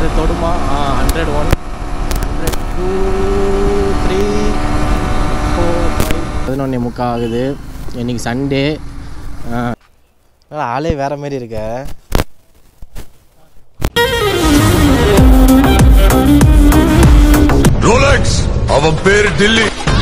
Hundred தொடுமா ஆ hundred one hundred two three four five பதினொன்னே முக்கால் ஆகுது இன்னைக்கு சண்டே ஆளே வேற மாதிரி இருக்க ரோலக்ஸ் அவன் பேரு Dilli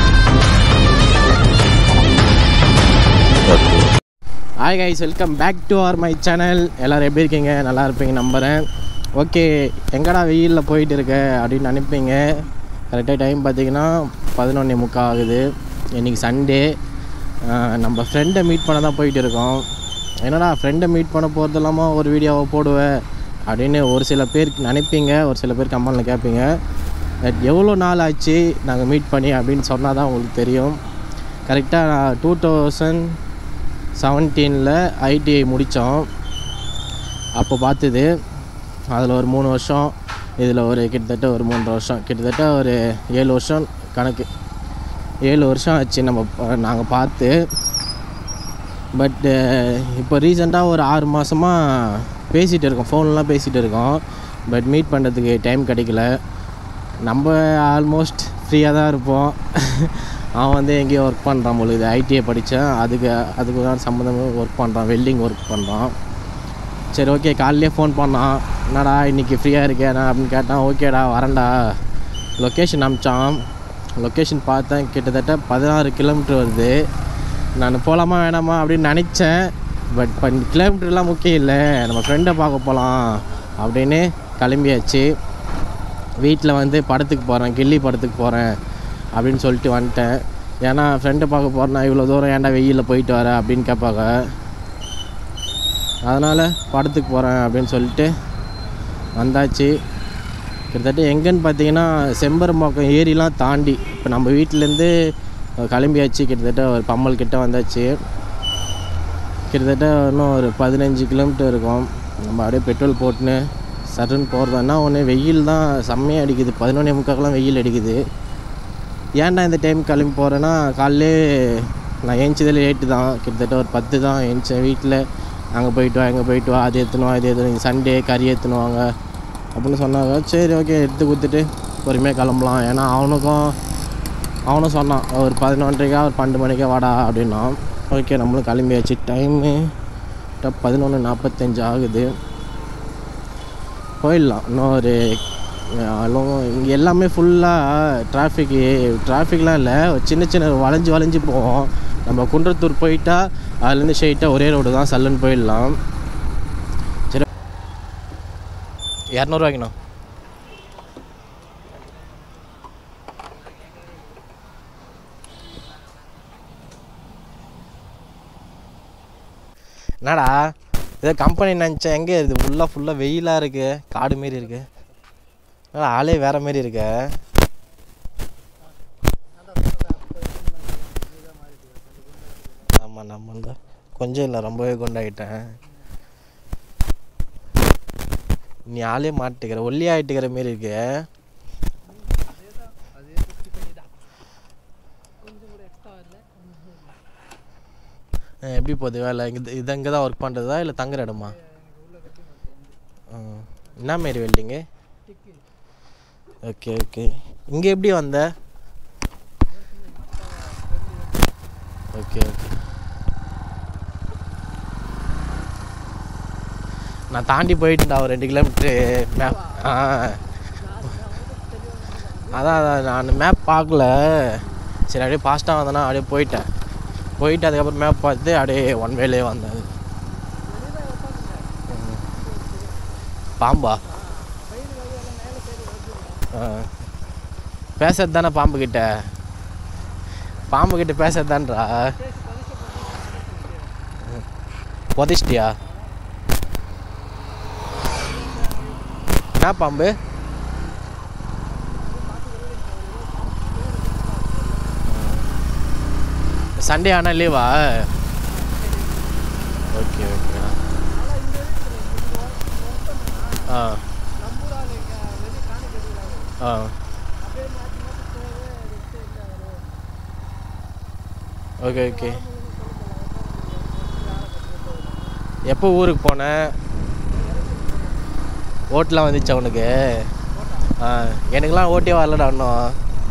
hi guys welcome back to our my channel எல்லோரும் எப்படி இருக்கீங்க நல்லா இருப்பீங்க நம்புகிறேன் ஓகே எங்கடா வெயிலில் போயிட்டு இருக்க அப்படின்னு நினைப்பீங்க கரெக்டாக டைம் பார்த்தீங்கன்னா பதினொன்னே முக்கால் ஆகுது இன்றைக்கி சண்டே நம்ம ஃப்ரெண்டை மீட் பண்ண தான் போயிட்டு இருக்கோம் என்னடா ஃப்ரெண்டை மீட் பண்ண போகிறது இல்லாமல் ஒரு வீடியோவை போடுவேன் அப்படின்னு ஒரு சில பேர் நினைப்பீங்க ஒரு சில பேர் கமெண்டில் கேட்பீங்க பட் எவ்வளோ நாள் ஆச்சு நாங்கள் மீட் பண்ணி அப்படின்னு சொன்னால் தான் உங்களுக்கு தெரியும் கரெக்டாக டூ தௌசண்ட் செவன்டீனில் ஐடிஐ முடித்தோம் அப்போ பார்த்தது அதில் ஒரு மூணு வருஷம் இதில் ஒரு கிட்டத்தட்ட ஒரு மூன்றரை வருஷம் கிட்டத்தட்ட ஒரு ஏழு வருஷம் கணக்கு ஏழு வருஷம் ஆச்சு நம்ம நாங்கள் பார்த்து பட்டு இப்போ ரீசெண்டாக ஒரு ஆறு மாதமாக பேசிகிட்டு இருக்கோம் ஃபோன்லாம் பேசிகிட்டு இருக்கோம் பட் மீட் பண்ணுறதுக்கு டைம் கிடைக்கல நம்ம ஆல்மோஸ்ட் ஃப்ரீயாக தான் இருப்போம் அவன் வந்து எங்கேயோ ஒர்க் பண்ணுறான் பொழுது ஐடிஐ படித்தேன் அதுக்கு அதுக்கு தான் சம்மந்தமாக ஒர்க் பண்ணுறான் வெல்டிங் ஒர்க் பண்ணுறான் சரி ஓகே காலையிலே ஃபோன் பண்ணான் என்னடா இன்றைக்கி ஃப்ரீயாக இருக்கேண்ணா அப்படின்னு கேட்டான் ஓகேடா வரேன்டா லொக்கேஷன் அமிச்சான் லொக்கேஷன் பார்த்தேன் கிட்டத்தட்ட பதினாறு கிலோமீட்டர் வருது நான் போகலாமா வேணாமா அப்படின்னு நினச்சேன் பட் பன் கிலோமீட்டர்லாம் முக்கியம் இல்லை நம்ம ஃப்ரெண்டை பார்க்க போகலாம் அப்படின்னு கிளம்பியாச்சு வீட்டில் வந்து படத்துக்கு போகிறேன் கில்லி படத்துக்கு போகிறேன் அப்படின்னு சொல்லிட்டு வந்துட்டேன் ஏன்னா ஃப்ரெண்டை பார்க்க போகிறேன்னா இவ்வளோ தூரம் ஏன்டா வெயிலில் போயிட்டு வர அப்படின்னு கேட்பாங்க அதனால் படத்துக்கு போகிறேன் அப்படின்னு சொல்லிட்டு வந்தாச்சு கிட்டத்தட்ட எங்கேன்னு பார்த்தீங்கன்னா செம்பரம்பாக்கம் ஏரிலாம் தாண்டி இப்போ நம்ம வீட்டிலேருந்து கிளம்பியாச்சு கிட்டத்தட்ட ஒரு பம்மல் கிட்ட வந்தாச்சு கிட்டத்தட்ட இன்னும் ஒரு பதினஞ்சு கிலோமீட்டர் இருக்கும் நம்ம அப்படியே பெட்ரோல் போட்டுன்னு சட்டுன்னு போகிறதுனா ஒன்று வெயில் தான் செம்மையாக அடிக்குது பதினொன்னே முக்காக்கெல்லாம் வெயில் அடிக்குது ஏன்டா இந்த டைம் கிளம்பி போகிறேன்னா காலையிலே நான் ஏஞ்சதே லேட்டு தான் கிட்டத்தட்ட ஒரு பத்து தான் ஏஞ்சேன் வீட்டில் அங்கே போயிட்டு வா இங்கே போயிட்டு வா அது எடுத்துன்னு வா இது எடுத்துன்னு சண்டே கறி எடுத்துன்னு வாங்க அப்படின்னு சொன்னாங்க சரி ஓகே எடுத்து கொடுத்துட்டு பொறுமையாக கிளம்பலாம் ஏன்னா அவனுக்கும் அவனும் சொன்னான் ஒரு பதினொன்றரைக்கா ஒரு பன்னெண்டு மணிக்கா வாடா அப்படின்னா ஓகே நம்மளும் கிளம்பியாச்சு டைமு பதினொன்று நாற்பத்தஞ்சு ஆகுது போயிடலாம் இன்னும் ஒரு இங்கே எல்லாமே ஃபுல்லாக டிராஃபிக்கு டிராஃபிக்லாம் இல்லை ஒரு சின்ன சின்ன வளைஞ்சு வளைஞ்சு போவோம் நம்ம குன்றத்தூர் போயிட்டா அதுலேருந்து ஸ்ட்ரெயிட்டாக ஒரே ரோடு தான் சல்லுன்னு போயிடலாம் சரி இரநூறுவாய்க்குண்ணா என்னடா ஏதோ கம்பெனி நினச்சேன் எங்கே இது ஃபுல்லாக ஃபுல்லாக வெயிலாக இருக்கு காடு மாரி இருக்கு என்னடா ஆளே வேற மாரி இருக்க ஆமாம் நம்ம தான் கொஞ்சம் இல்லை ரொம்பவே கொண்டாயிட்டேன் நீ ஆளே மாட்டுக்கிற ஒல்லி ஆகிட்டுக்கிற மாரி இருக்கு அஹ் எப்படி போகுது வேலை இங்கே இது இங்கே தான் ஒர்க் பண்ணுறதா இல்லை தங்குற இடமா ஆ. என்ன மாரி வெல்டிங்கு ஓகே ஓகே இங்கே எப்படி வந்த ஓகே ஓகே நான் தாண்டி போயிட்டேன்டா ஒரு ரெண்டு கிலோமீட்ரு மேப் ஆ அதான் அதான் நான் மேப் பார்க்கல சரி அப்படியே ஃபாஸ்ட்டாக வந்தேன்னா அப்படியே போயிட்டேன் போயிட்டு அதுக்கப்புறம் மேப் பார்த்து அப்படியே ஒன் வேலே வந்தேன் ம். பாம்பா ஆ பேசுறது தானே பாம்பு கிட்ட பாம்பு கிட்ட பேசுறது தான்றா புதைச்சிட்டியா என்ன பாம்பு சண்டே ஆனால் லீவா ஓகே ஓகே ஆ ஆ ஓகே ஓகே எப்போ ஊருக்கு போனேன் ஓட்டெலாம் வந்துச்சு அவனுக்கு ஆ எனக்குலாம் ஓட்டே வரலடா இன்னும்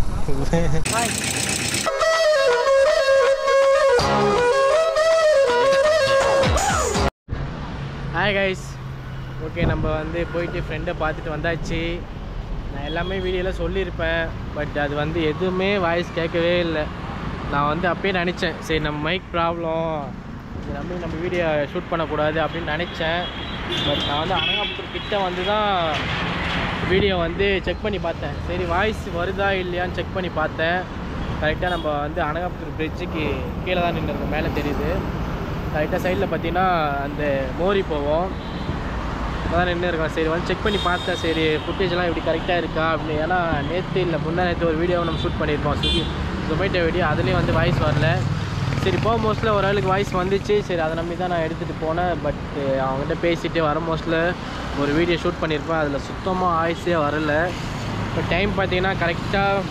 ஹாய் கைஸ் ஓகே நம்ம வந்து போயிட்டு ஃப்ரெண்டை பார்த்துட்டு வந்தாச்சு நான் எல்லாமே வீடியோவில் சொல்லியிருப்பேன் பட் அது வந்து எதுவுமே வாய்ஸ் கேட்கவே இல்லை நான் வந்து அப்பயே நினச்சேன் சரி நம்ம மைக் ப்ராப்ளம் இது நம்பி நம்ம வீடியோ ஷூட் பண்ணக்கூடாது அப்படின்னு நினச்சேன் பட் நான் வந்து அனகாபுத்தூர் கிட்ட வந்து தான் வீடியோ வந்து செக் பண்ணி பார்த்தேன் சரி வாய்ஸ் வருதா இல்லையான்னு செக் பண்ணி பார்த்தேன் கரெக்டாக நம்ம வந்து அனகாபுத்தூர் பிரிட்ஜுக்கு கீழே தான் நின்றுருக்கோம் மேலே தெரியுது கரெக்டாக சைடில் பார்த்தீங்கன்னா அந்த மோரி போவோம் அதான் நின்று இருக்கோம் சரி வந்து செக் பண்ணி பார்த்தேன் சரி ஃபுட்டேஜ்லாம் இப்படி கரெக்டாக இருக்கா அப்படின்னு ஏன்னா நேற்று இல்லை முந்தா நேற்று ஒரு வீடியோ நம்ம ஷூட் பண்ணியிருப்போம் ஸ்விக்கி ஜொமேட்டோ வீடியோ அதுலேயும் வந்து வாய்ஸ் வரல சரி போக மோஸ்ட்டில் ஒரு ஆளுக்கு வாய்ஸ் வந்துச்சு சரி அதை நம்பி தான் நான் எடுத்துகிட்டு போனேன் பட் அவங்ககிட்ட பேசிட்டு வர மோஸ்ட்டில் ஒரு வீடியோ ஷூட் பண்ணியிருப்பேன் அதில் சுத்தமாக வாய்ஸே வரல இப்போ டைம் பார்த்தீங்கன்னா கரெக்டாக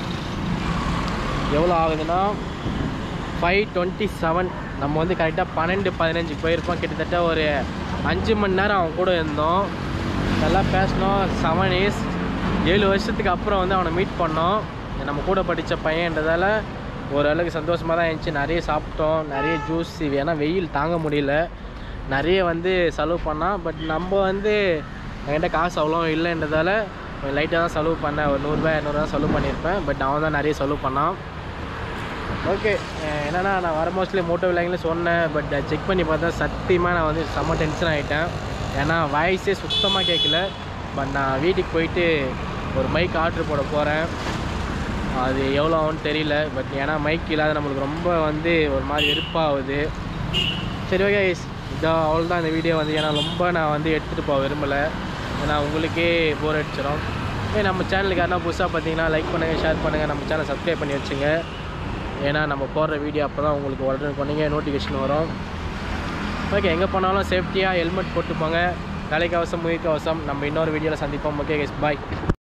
எவ்வளோ ஆகுதுன்னா ஃபைவ் டுவெண்ட்டி செவன் நம்ம வந்து கரெக்டாக பன்னெண்டு பதினஞ்சு போயிருப்போம் கிட்டத்தட்ட ஒரு அஞ்சு மணி நேரம் அவன் கூட இருந்தோம் நல்லா பேசினோம் செவன் இயர்ஸ் ஏழு வருஷத்துக்கு அப்புறம் வந்து அவனை மீட் பண்ணோம் நம்ம கூட படித்த பையன்றதால ஓரளவுக்கு சந்தோஷமாக தான் இருந்துச்சு நிறைய சாப்பிட்டோம் நிறைய ஜூஸ் ஏன்னா வெயில் தாங்க முடியல நிறைய வந்து செலவு பண்ணான் பட் நம்ம வந்து என்கிட்ட காசு அவ்வளோ இல்லைன்றதால லைட்டாக தான் செலவு பண்ணேன் ஒரு நூறுரூவா இரநூறுவா செலவு பண்ணியிருப்பேன் பட் அவன் தான் நிறைய செலவு பண்ணான் ஓகே என்னன்னா நான் வர மோஸ்ட்லி மோட்டோ விலாங்கில் சொன்னேன் பட் செக் பண்ணி பார்த்தா சத்தியமாக நான் வந்து செம்ம டென்ஷன் ஆகிட்டேன் ஏன்னா வாய்ஸே சுத்தமாக கேட்கல பட் நான் வீட்டுக்கு போயிட்டு ஒரு மைக் ஆர்டர் போட போகிறேன் அது எவ்வளோ ஆகும்னு தெரியல பட் ஏன்னா மைக் இல்லாத நம்மளுக்கு ரொம்ப வந்து ஒரு மாதிரி வெறுப்பாகுது சரி ஓகே இதான் அவ்வளோதான் இந்த வீடியோ வந்து ஏன்னா ரொம்ப நான் வந்து எடுத்துகிட்டு போக விரும்பலை ஏன்னா உங்களுக்கே போர் அடிச்சிடும் ஏ நம்ம சேனலுக்கு யாருனா புதுசாக பார்த்தீங்கன்னா லைக் பண்ணுங்கள் ஷேர் பண்ணுங்கள் நம்ம சேனல் சப்ஸ்கிரைப் பண்ணி வச்சுங்க ஏன்னா நம்ம போடுற வீடியோ அப்போ தான் உங்களுக்கு உடனே பண்ணீங்க நோட்டிஃபிகேஷன் வரும் ஓகே எங்கே போனாலும் சேஃப்டியாக ஹெல்மெட் போட்டு போங்க தலைக்கவசம் உயிர்க்கவசம் நம்ம இன்னொரு வீடியோவில் சந்திப்போம் ஓகே கைஸ் பாய்